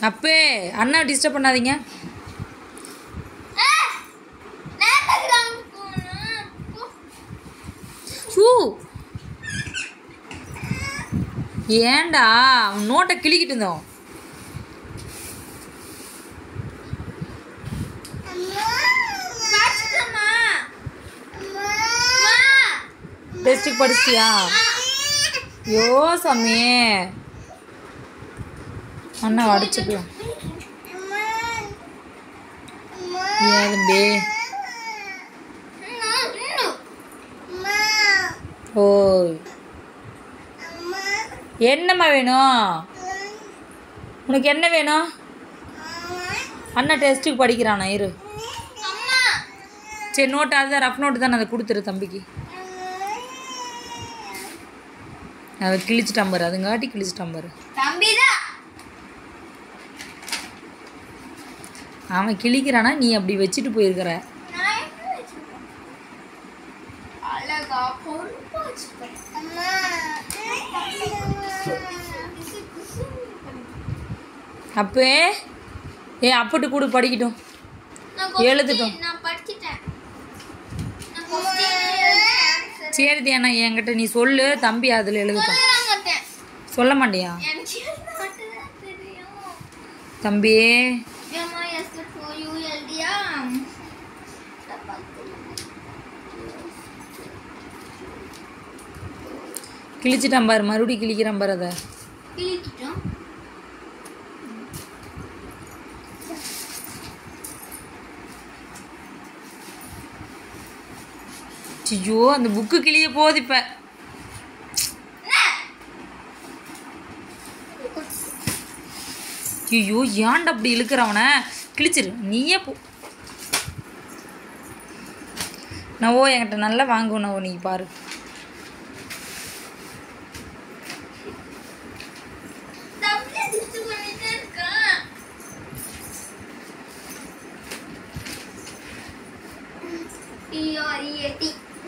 அப்பே அண்ணா டிஸ்டர்ப் பண்ணாதீங்க ஷூ ஏன்டா அவன் நோட்டை கிளிக்கிட்டு இருந்தோம் டெஸ்ட்டுக்கு படிச்சிட்டியா யோ சாமி அண்ணா அடிச்சுக்கலாம் ஏன் தம்பி ஓய் என்னம்மா வேணும் உனக்கு என்ன வேணும் அண்ணா டெஸ்ட்டுக்கு படிக்கிறானா இரு சரி நோட்டு அதுதான் ரஃப் நோட்டு தானே அதை கொடுத்துரு தம்பிக்கு அதை கிழிச்சிட்டான் பாரு அதுங்காட்டி கிழிச்சிட்டான் பாரு தம்பிதான் அவன் கிழிக்கிறானா நீ அப்படி வச்சுட்டு போயிருக்கிற நான் எப்படி வச்சிருக்கேன்? அழகா பொறுப்பா வச்சிருக்கேன். அப்பே ஏ அப்பட்டு கூட படிக்கட்டும் நான் question- எழுதட்டும். நான் படிச்சிட்டேன். நான் question எழுதிட்டேன். சரி தியானா என்கிட்ட நீ சொல்லு தம்பி அதில் எழுதட்டும் சொல்லவே மாட்டேன். சொல்ல மாட்டியா எனக்கு எழுத மட்டும்தான் தெரியும். தம்பி ஏம்மா, yes, good for you எழுதியா? கிழிச்சிட்டான் பாரு மறுபடியும் கிழிக்கிறான் பாரு அதை கிழிச்சிட்டோம். ஐயோ அந்த புக்கு கிழிய போகுது இப்போ ஐயோ ஏன்டா அப்படி இழுக்கிறவனை கிழிச்சிரு நீயே போ நவோ என்கிட்ட நல்லா வாங்குவோம் நவோ நீ பாரு தம்பி திட்டு பண்ணிட்டே இருக்கான். P-R-E-A-T.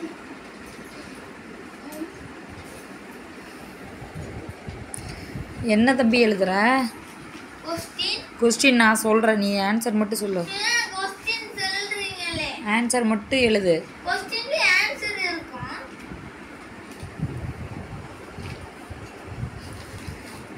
என்ன தம்பி எழுதுற Question? கொஸ்டின் நான் சொல்கிறேன் நீ ஆன்சர் மட்டும் சொல்லு ஏன் question சொல்றீங்களே? ஆன்சர் மட்டும் எழுது Question